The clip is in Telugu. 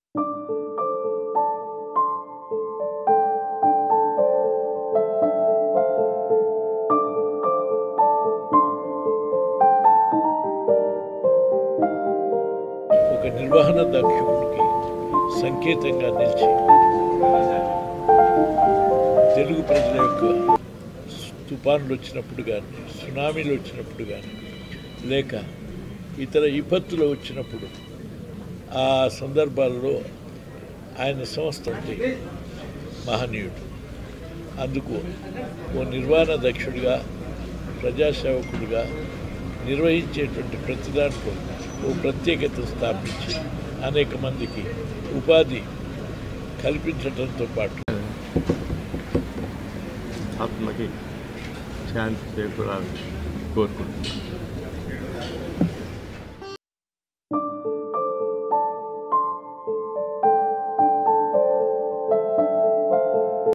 ఒక నిర్వహణ దక్షుడికి సంకేతంగా నిలిచి తెలుగు ప్రజల యొక్క తుఫానులు వచ్చినప్పుడు కానీ సునామీలు వచ్చినప్పుడు కానీ లేక ఇతర విపత్తులు వచ్చినప్పుడు ఆ సందర్భాల్లో ఆయన సంస్థ ఉంటే మహనీయుడు అందుకు ఓ నిర్వహణ దక్షుడిగా ప్రజాసేవకుడిగా నిర్వహించేటువంటి ప్రతి దాంట్లో ఓ ప్రత్యేకత స్థాపించి అనేక మందికి ఉపాధి కల్పించడంతో పాటు ఆత్మకి శాంతి చేకూరాలని కోరుకుంటున్నాను